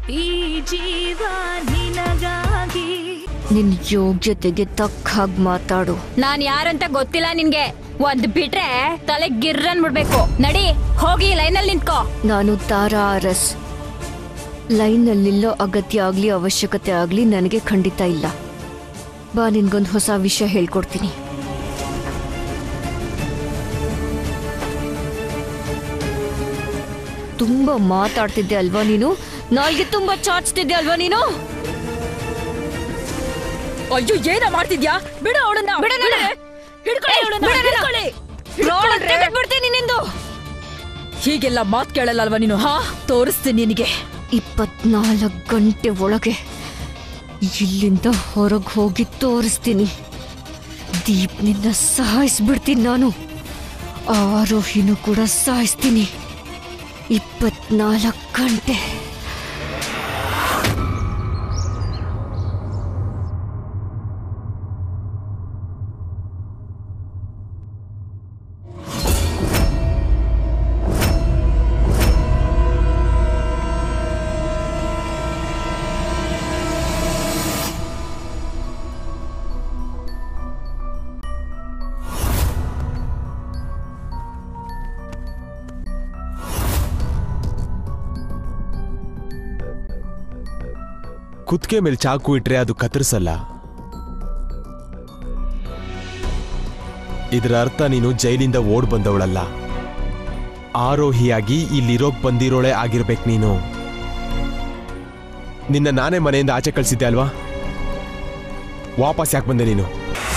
ಈ ಜೀವ ನಿನಗಾಗಿ ನಿನ್ ಯೋಗ್ಯತೆಗೆ ತಕ್ಕ ಹಾಗೆ ಮಾತಾಡು ನಾನ್ ಯಾರಂತ ಗೊತ್ತಿಲ್ಲ ನಿನ್ಗೆ ಒಂದ್ ಬಿಟ್ರೆ ತಲೆ ಗಿರ್ರನ್ ಬಿಡ್ಬೇಕು ನಡಿ ಹೋಗಿ ಲೈನಲ್ಲಿ ನಿಂತ್ಕೋ ನಾನು ತಾರಾ ಅರಸ್ ಲೈನ್ನಲ್ಲಿ ನಿಲ್ಲೋ ಅಗತ್ಯ ಆಗ್ಲಿ ಅವಶ್ಯಕತೆ ಆಗ್ಲಿ ನನಗೆ ಖಂಡಿತ ಇಲ್ಲ ಬಾ ನಿನ್ಗೊಂದು ಹೊಸ ವಿಷಯ ಹೇಳ್ಕೊಡ್ತೀನಿ ತುಂಬಾ ಮಾತಾಡ್ತಿದ್ದೆ ಅಲ್ವಾ ನೀನು ನಾಲ್ಗೆ ತುಂಬಾ ಚಾಚ್ತಿದ್ದೆ ಅಲ್ವಾ ನೀನು ಅಯ್ಯೋ ಏನ ಮಾಡ್ತಿದ್ಯಾ ಬಿಡ ಅವಳನ್ನ ಬಿಡ ನನ್ನ. ಹಿಡ್ಕೊಳ್ಳಿ ಏಯ್, ಅವಳನ್ನ ಬಿಡ ನನ್ನ. ಹಿಡ್ಕೊಳ್ಳಿ ಪ್ರಾಣ ಹಿಡ್ಕೊಳ್ರೆ. ತೆಗೆದ್ಬಿಡ್ತೀನಿ ನಿಂದು ಹೀಗೆಲ್ಲ ಮಾತ್ ಕೇಳಲ್ಲ ಅಲ್ವಾ ನೀನು ಹಾ ತೋರಿಸ್ತೀನಿ ನಿನಗೆ ಇಪ್ಪತ್ನಾಲ್ಕು ಗಂಟೆ ಒಳಗೆ ಇಲ್ಲಿಂದ ಹೊರಗೆ ಹೋಗಿ ತೋರಿಸ್ತೀನಿ ದೀಪ್ನಿಂದ ಸಾಯಿಸ್ಬಿಡ್ತೀನಿ ನಾನು ಆರೋಹಿನೂ ಕೂಡ ಸಾಯಿಸ್ತೀನಿ ಇಪ್ಪತ್ನಾಲ್ಕು ಗಂಟೆ ಕುತ್ತಿಗೆ ಮೇಲೆ ಚಾಕು ಇಟ್ರೆ ಅದು ಕತ್ತರಿಸಲ್ಲ ಇದರ ಅರ್ಥ ನೀನು ಜೈಲಿಂದ ಓಡ್ ಬಂದವಳಲ್ಲ ಆರೋಹಿಯಾಗಿ ಇಲ್ಲಿರೋಕ್ ಬಂದಿರೋಳೆ ಆಗಿರ್ಬೇಕು ನೀನು ನಿನ್ನ ನಾನೇ ಮನೆಯಿಂದ ಆಚೆ ಕಳಿಸಿದ್ದೆ ಅಲ್ವಾ ವಾಪಸ್ ಯಾಕೆ ಬಂದೆ ನೀನು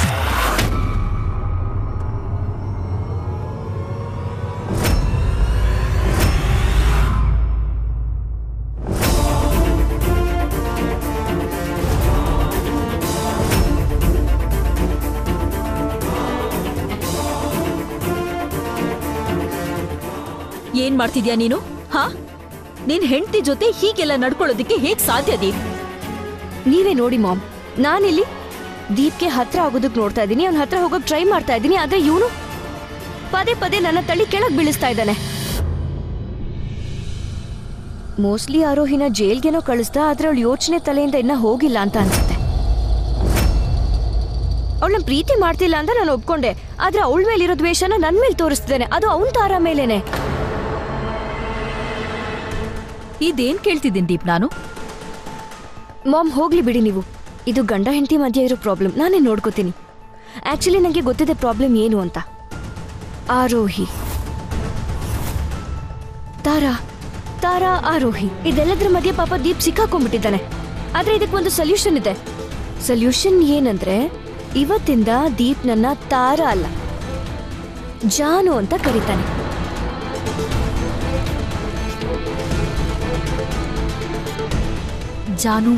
ಏನ್ ಮಾಡ್ತಿದ್ಯಾ ನೀನು ಹಾ ನಿನ್ ಹೆಂಡತಿ ಜೊತೆ ಹೀಗೆಲ್ಲ ನಡ್ಕೊಳ್ಳೋದಿಕ್ಕೆ ಹೇಗ್ ಸಾಧ್ಯ ದೀಪ್ ನೀವೇ ನೋಡಿ ಮಾಮ್ ನಾನಿಲ್ಲಿ ದೀಪ್ಗೆ ಹತ್ರ ಆಗೋದಕ್ಕೆ ನೋಡ್ತಾ ಇದ್ದೀನಿ ಅವ್ನ ಹತ್ರ ಹೋಗೋಕ್ ಟ್ರೈ ಮಾಡ್ತಾ ಇದ್ದೀನಿ ಆದ್ರೆ ಇವನು ಪದೇ ಪದೇ ನನ್ನ ತಳ್ಳಿ ಕೆಳಗ್ ಬೀಳಿಸ್ತಾ ಇದ್ದಾನೆ ಮೋಸ್ಟ್ಲಿ ಆರೋಹಿನ ಜೈಲ್ಗೆನೋ ಕಳಿಸ್ದ ಆದ್ರೆ ಅವಳ ಯೋಚನೆ ತಲೆಯಿಂದ ಇನ್ನ ಹೋಗಿಲ್ಲ ಅಂತ ಅನ್ಸುತ್ತೆ ಅವಳನ್ನ ಪ್ರೀತಿ ಮಾಡ್ತಿಲ್ಲ ಅಂತ ನಾನು ಒಪ್ಕೊಂಡೆ ಆದ್ರೆ ಅವಳ ಮೇಲಿರೋ ದ್ವೇಷನ ನನ್ ಮೇಲೆ ತೋರಿಸ್ತಿದ್ದಾನೆ ಅದು ಅವನ್ ತಾರ ಮೇಲೇನೆ ಇದೇನ್ ಕೇಳ್ತಿದ್ದೀನಿ ದೀಪ್ ನಾನು ಮಾಮ್ ಹೋಗ್ಲಿ ಬಿಡಿ ನೀವು ಇದು ಗಂಡ ಹೆಂಡತಿ ಮಧ್ಯೆ ಇರೋ ಪ್ರಾಬ್ಲಮ್ ನಾನೇ ನೋಡ್ಕೋತೀನಿ ಆಕ್ಚುಲಿ ನನಗೆ ಗೊತ್ತಿದೆ ಪ್ರಾಬ್ಲಮ್ ಏನು ಅಂತ ಆರೋಹಿ ತಾರಾ ತಾರಾ ಆರೋಹಿ ಇದೆಲ್ಲದ್ರ ಮಧ್ಯೆ ಪಾಪ ದೀಪ್ ಸಿಕ್ಕಾಕೊಂಡ್ಬಿಟ್ಟಿದ್ದಾನೆ ಆದ್ರೆ ಇದಕ್ಕೊಂದು ಸೊಲ್ಯೂಷನ್ ಇದೆ ಸೊಲ್ಯೂಷನ್ ಏನಂದ್ರೆ ಇವತ್ತಿಂದ ದೀಪ್ ನನ್ನ ತಾರಾ ಅಲ್ಲ ಜಾನು ಅಂತ ಕರೀತಾನೆ ಜಾನು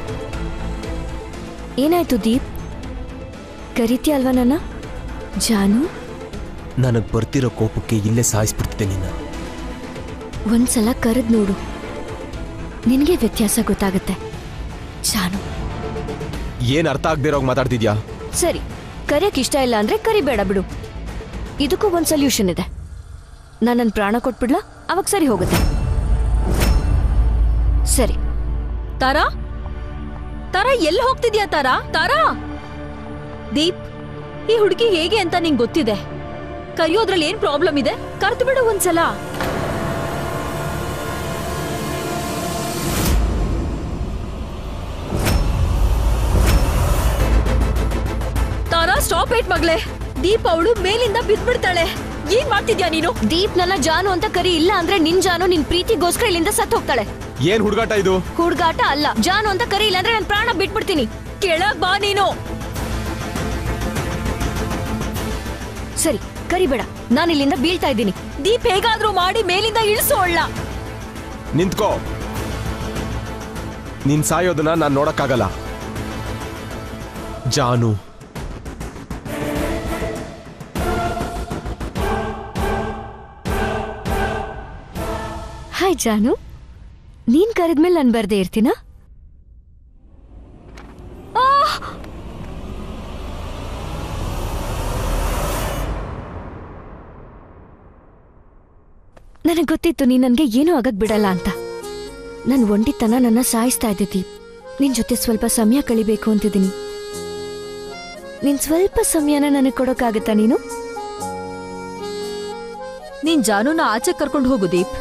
ಏನಾಯ್ತು ದೀಪ್ ಕರಿತೀಯ ಅಲ್ವಾ ನನ್ನ ಜಾನು ನನಗೆ ಬರ್ತಿರೋ ಕೋಪಕ್ಕೆ ಇಲ್ಲೇ ಸಾಯಿಸ್ಬಿಡ್ತಿದ್ದೆ ನಿನ್ನ ಒಂದ್ಸಲ ಕರೆದ್ ನೋಡು ನಿನಗೆ ವ್ಯತ್ಯಾಸ ಗೊತ್ತಾಗುತ್ತೆ ಜಾನು ಏನ್ ಅರ್ಥ ಆಗದೆ ಇರೋಗ್ ಮಾತಾಡ್ತಿದ್ಯಾ ಸರಿ ಕರೆಯಕ್ ಇಷ್ಟ ಇಲ್ಲ ಅಂದ್ರೆ ಕರಿಬೇಡ ಬಿಡು ಇದಕ್ಕೂ ಒಂದ್ ಸೊಲ್ಯೂಷನ್ ಇದೆ ನಾನು ನನ್ನ ಪ್ರಾಣ ಕೊಟ್ಬಿಡ್ಲಾ ಅವಾಗ ಸರಿ ಹೋಗುತ್ತೆ ಸರಿ ತಾರಾ ತಾರಾ ಎಲ್ಲಿ ಹೋಗ್ತಿದ್ಯಾ ತಾರಾ ತಾರಾ ದೀಪ್ ಈ ಹುಡುಗಿ ಹೇಗೆ ಅಂತ ನಿಂಗೆ ಗೊತ್ತಿದೆ ಕರಿಯೋದ್ರಲ್ಲಿ ಏನ್ ಪ್ರಾಬ್ಲಮ್ ಇದೆ ಕರ್ತು ಬಿಡು ಒಂದ್ಸಲ ತಾರಾ ಸ್ಟಾಪ್ ಏಟ್ ಮಗ್ಲೆ ದೀಪ್ ಅವಳು ಮೇಲಿಂದ ಬಿದ್ಬಿಡ್ತಾಳೆ ಏನ್ ಮಾಡ್ತಿದ್ಯಾ ನೀನು ದೀಪ್ ನನ್ನ ಜಾನು ಅಂತ ಕರಿ ಇಲ್ಲ ಅಂದ್ರೆ ನಿನ್ ಜಾನು ನಿನ್ ಪ್ರೀತಿಗೋಸ್ಕರ ಇಲ್ಲಿಂದ ಸತ್ ಹೋಗ್ತಾಳೆ ಏನ್ ಹುಡುಗಾಟ ಇದು ಹುಡ್ಗಾಟ ಅಲ್ಲ ಜಾನು ಅಂತ ಕರಿ ಇಲ್ಲ ಅಂದ್ರೆ ನನ್ ಪ್ರಾಣ ಬಿಟ್ಬಿಡ್ತೀನಿ ಕೆಳಗ್ ಬಾ ನೀನು ಸರಿ ಕರಿಬೇಡ ನಾನು ಇಲ್ಲಿಂದ ಬೀಳ್ತಾ ಇದ್ದೀನಿ ದೀಪ್ ಹೇಗಾದ್ರೂ ಮಾಡಿ ಮೇಲಿಂದ ಇಳಿಸೋಳ್ಳ ನಿಂತ್ಕೋ ನೀನ್ ಸಾಯೋದನ್ನ ನಾನು ನೋಡಕ್ಕಾಗಲ್ಲ ಜಾನು ಹಾಯ್ ಜಾನು ನೀನ್ ಕರೆದ್ಮೇಲೆ ನಾನು ಬರ್ದೇ ಇರ್ತೀನಾ ನನಗೆ ಗೊತ್ತಿತ್ತು ನೀನ್ ನನಗೆ ಏನೂ ಆಗಕ್ ಬಿಡಲ್ಲ ಅಂತ ನನ್ನ ಒಂಟಿತನ ನನ್ನ ಸಾಯಿಸ್ತಾ ಇದೆ ದೀಪ್ ನಿನ್ ಜೊತೆ ಸ್ವಲ್ಪ ಸಮಯ ಕಳಿಬೇಕು ಅಂತಿದ್ದೀನಿ ನಿನ್ ಸ್ವಲ್ಪ ಸಮಯನ ನನಗೆ ಕೊಡೋಕ್ಕಾಗತ್ತಾ ನೀನು ನೀನ್ ಜಾನುನ ಆಚೆ ಕರ್ಕೊಂಡು ಹೋಗು ದೀಪ್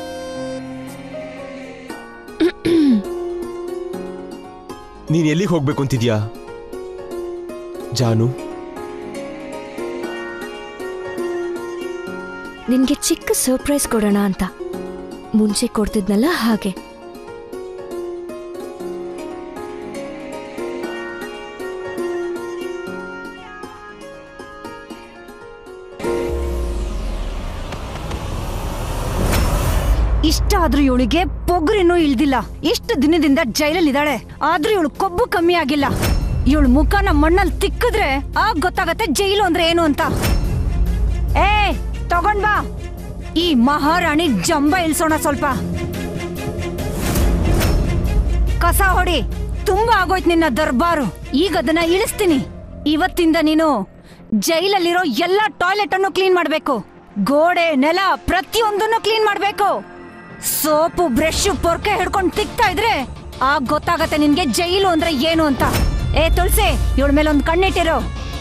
ನೀನ್ ಎಲ್ಲಿಗೆ ಹೋಗ್ಬೇಕು ಅಂತಿದ್ಯಾ ಜಾನು ನಿನ್ಗೆ ಚಿಕ್ಕ ಸರ್ಪ್ರೈಸ್ ಕೊಡೋಣ ಅಂತ ಮುಂಚೆ ಕೊಡ್ತಿದ್ನಲ್ಲ ಹಾಗೆ ಇಷ್ಟ ಆದ್ರೂ ಇವಳಿಗೆ ಪೊಗ್ರಿನೂ ಇಳ್ದಿಲ್ಲ ಇಷ್ಟು ದಿನದಿಂದ ಜೈಲಲ್ಲಿ ಇದ್ದಾಳೆ ಆದ್ರೂ ಇವಳು ಕೊಬ್ಬು ಕಮ್ಮಿ ಆಗಿಲ್ಲ ಇವಳು ಮುಖನ ಮಣ್ಣಲ್ಲಿ ತಿಕ್ಕಿದ್ರೆ ಆಗ ಗೊತ್ತಾಗತ್ತೆ ಜೈಲು ಅಂದ್ರೆ ಏನು ಅಂತ ಏ ತಗೊಂಡ್ ಬಾ ಈ ಮಹಾರಾಣಿ ಜಂಬ ಇಳ್ಸೋಣ ಸ್ವಲ್ಪ ಕಸ ಹೊಡಿ ತುಂಬಾ ಆಗೋಯ್ತು ನಿನ್ನ ದರ್ಬಾರು ಈಗ ಅದನ್ನ ಇಳಿಸ್ತೀನಿ ಇವತ್ತಿಂದ ನೀನು ಜೈಲಲ್ಲಿರೋ ಎಲ್ಲಾ ಟಾಯ್ಲೆಟ್ ಅನ್ನು ಕ್ಲೀನ್ ಮಾಡ್ಬೇಕು ಗೋಡೆ ನೆಲ ಪ್ರತಿಯೊಂದನ್ನು ಕ್ಲೀನ್ ಮಾಡ್ಬೇಕು ಸೋಪು ಬ್ರಷ್ ಪೊರ್ಕೆ ಹಿಡ್ಕೊಂಡು ತಿಕ್ತಾ ಇದ್ರೆ ಆಗ ಗೊತ್ತಾಗತ್ತೆ ನಿನ್ಗೆ ಜೈಲು ಅಂದ್ರೆ ಏನು ಅಂತ ಏ ತುಳಸಿ ಇವಳ ಮೇಲೆ ಒಂದು ಕಣ್ಣಿಟ್ಟಿರು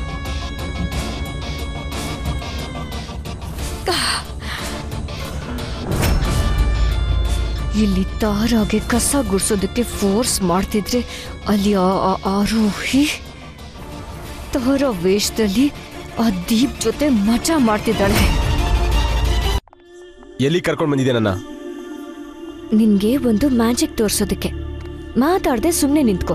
ಇಲ್ಲಿ ತಾರಾಗೆ ಕಸ ಗುಡ್ಸೋದಕ್ಕೆ ಫೋರ್ಸ್ ಮಾಡ್ತಿದ್ರೆ ಅಲ್ಲಿ ಆ- ಆ ಆರೋಹಿ ತಾರ ವೇಷದಲ್ಲಿ ಆ ದೀಪ್ ಜೊತೆ ಮಜಾ ಮಾಡ್ತಿದ್ದಾಳೆ ಎಲ್ಲಿ ಕರ್ಕೊಂಡು ಬಂದಿದ್ದೆ ನನ್ನ ನಿನ್ಗೆ ಒಂದು ಮ್ಯಾಜಿಕ್ ತೋರ್ಸೋದಕ್ಕೆ ಮಾತಾಡ್ದೆ ಸುಮ್ಮನೆ ನಿಂತ್ಕೋ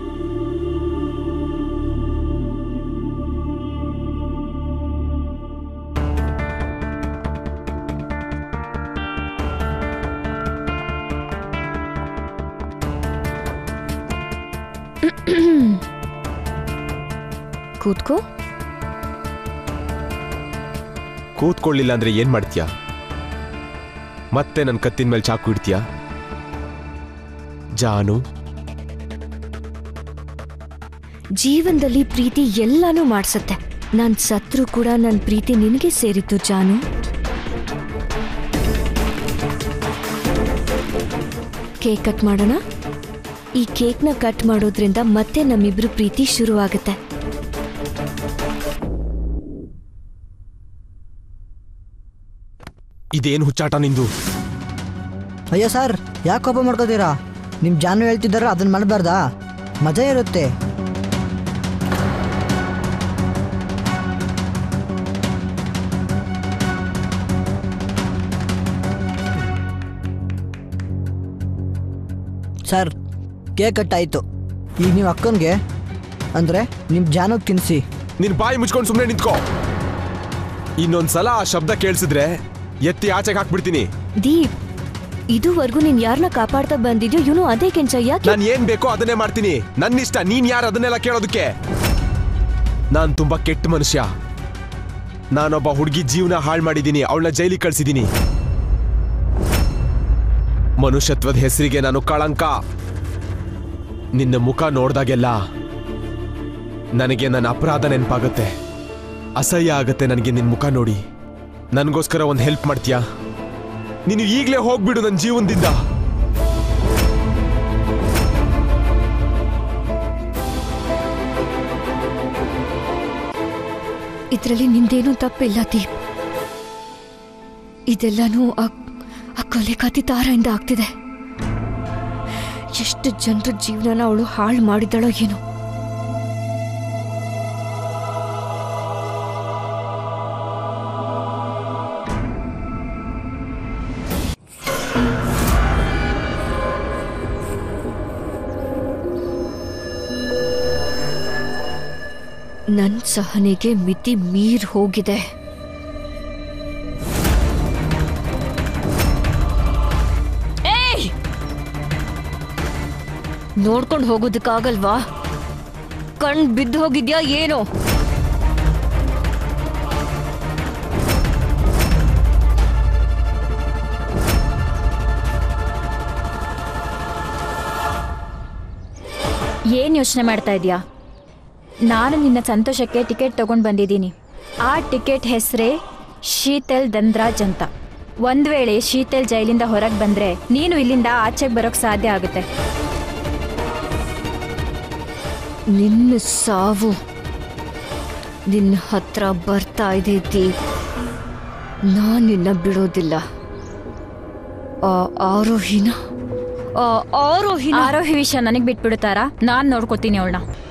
ಕೂತ್ಕೋ ಕೂತ್ಕೊಳ್ಳಿಲ್ಲ ಅಂದ್ರೆ ಏನ್ ಮಾಡ್ತೀಯಾ ಮತ್ತೆ ನನ್ನ ಕತ್ತಿನ ಮೇಲೆ ಚಾಕು ಇಡ್ತೀಯಾ ಜಾನು ಜೀವನದಲ್ಲಿ ಪ್ರೀತಿ ಎಲ್ಲಾನು ಮಾಡ್ಸತ್ತೆ ನಾನ್ ಸತ್ರು ಕೂಡ ನನ್ ಪ್ರೀತಿ ನಿನಗೆ ಸೇರಿತ್ತು ಜಾನು ಕೇಕ್ ಕಟ್ ಮಾಡೋಣ ಈ ಕೇಕ್ನ ಕಟ್ ಮಾಡೋದ್ರಿಂದ ಮತ್ತೆ ನಮ್ಮಿಬ್ರು ಪ್ರೀತಿ ಶುರು ಆಗುತ್ತೆ ಇದೇನು ಹುಚ್ಚಾಟ ನಿಂದು ಅಯ್ಯೋ ಸರ್ ಯಾಕೆ ಕೋಪ ಮಾಡ್ಕೋತೀರಾ ನಿಮ್ಮ ಜಾನು ಹೇಳ್ತಿದ್ದಾರೋ ಅದನ್ನ ಮಾಡಬಾರ್ದಾ ಮಜಾ ಇರುತ್ತೆ ಸರ್ ಕೇಕ್ ಕಟ್ ಆಯಿತು ಈಗ ನೀವು ಅಕ್ಕನಿಗೆ ಅಂದರೆ ನಿಮ್ಮ ಜಾನುಗೆ ತಿನ್ನಿಸಿ ನಿನ್ ಬಾಯಿ ಮುಚ್ಕೊಂಡು ಸುಮ್ಮನೆ ನಿಂತ್ಕೋ ಇನ್ನೊಂದ್ಸಲ ಆ ಶಬ್ದ ಕೇಳಿಸಿದ್ರೆ ಎತ್ತಿ ಆಚೆಗೆ ಹಾಕ್ಬಿಡ್ತೀನಿ ದೀಪ್ ಇದುವರೆಗೂ ನೀನ್ ಯಾರನ್ನ ಕಾಪಾಡ್ತಾ ಬಂದಿದ್ಯೋ ಇವನು ಅದೇ ಕೆಂಚ ಯಾಕೆ ನಾನು ಏನ್ ಬೇಕೋ ಅದನ್ನೇ ಮಾಡ್ತೀನಿ ನನ್ನ ಇಷ್ಟ ನೀನ್ ಯಾರು ಅದನ್ನೆಲ್ಲ ಕೇಳೋದಕ್ಕೆ ನಾನ್ ತುಂಬಾ ಕೆಟ್ಟ ಮನುಷ್ಯ ನಾನೊಬ್ಬ ಹುಡುಗಿ ಜೀವನ ಹಾಳು ಮಾಡಿದ್ದೀನಿ ಅವಳನ್ನ ಜೈಲಿಗೆ ಕಳ್ಸಿದ್ದೀನಿ ಮನುಷ್ಯತ್ವದ ಹೆಸರಿಗೆ ನಾನು ಕಳಂಕ ನಿನ್ನ ಮುಖ ನೋಡ್ದಾಗೆಲ್ಲ ನನಗೆ ನನ್ನ ಅಪರಾಧ ನೆನಪಾಗುತ್ತೆ ಅಸಹ್ಯ ಆಗತ್ತೆ ನನಗೆ ನಿನ್ನ ಮುಖ ನೋಡಿ ನನಗೋಸ್ಕರ ಒಂದು ಹೆಲ್ಪ್ ಮಾಡ್ತೀಯಾ ನೀನು ಈಗಲೇ ಹೋಗ್ಬಿಡು ನನ್ನ ಜೀವನದಿಂದ ಇದರಲ್ಲಿ ನಿಂದೇನೂ ತಪ್ಪಿಲ್ಲ ದೀಪ್ ಇದೆಲ್ಲಾನು ಆ ಆ ಕೊಲೆಗಾತಿ ತಾರದಿಂದ ಆಗ್ತಿದೆ ಎಷ್ಟು ಜನರ ಜೀವನನ ಅವಳು ಹಾಳು ಮಾಡಿದಳೋ ಏನೋ ನನ್ ಸಹನೆಗೆ ಮಿತಿ ಮೀರ್ ಹೋಗಿದೆ ಏಯ್! ನೋಡ್ಕೊಂಡು ಹೋಗೋದಕ್ಕಾಗಲ್ವಾ ಕಣ್ ಬಿದ್ದು ಹೋಗಿದ್ಯಾ ಏನೋ ಏನ್ ಯೋಚನೆ ಮಾಡ್ತಾ ಇದೀಯಾ ನಾನು ನಿನ್ನ ಸಂತೋಷಕ್ಕೆ ಟಿಕೆಟ್ ತಗೊಂಡ್ ಬಂದಿದ್ದೀನಿ ಆ ಟಿಕೆಟ್ ಹೆಸರೇ ಶೀತಲ್ ದಂದ್ರಾಜ್ ಅಂತ ಒಂದ್ ವೇಳೆ ಶೀತಲ್ ಜೈಲಿಂದ ಹೊರಗ್ ಬಂದ್ರೆ ನೀನು ಇಲ್ಲಿಂದ ಆಚೆಗೆ ಬರೋಕ್ ಸಾಧ್ಯ ಆಗುತ್ತೆ ನಿನ್ನ ಸಾವು ನಿನ್ನ ಹತ್ರ ಬರ್ತಾ ಇದೆ ದೀಪ್ ನಾನು ನಿನ್ನ ಬಿಡೋದಿಲ್ಲ ಆ ಆರೋಹಿನ ಆ ಆರೋಹಿನ ಆರೋಹಿ ವಿಷಯ ನನಗ್ ಬಿಟ್ಬಿಡುತ್ತಾರಾ ನಾನ್ ನೋಡ್ಕೋತೀನಿ ಅವಳನ್ನ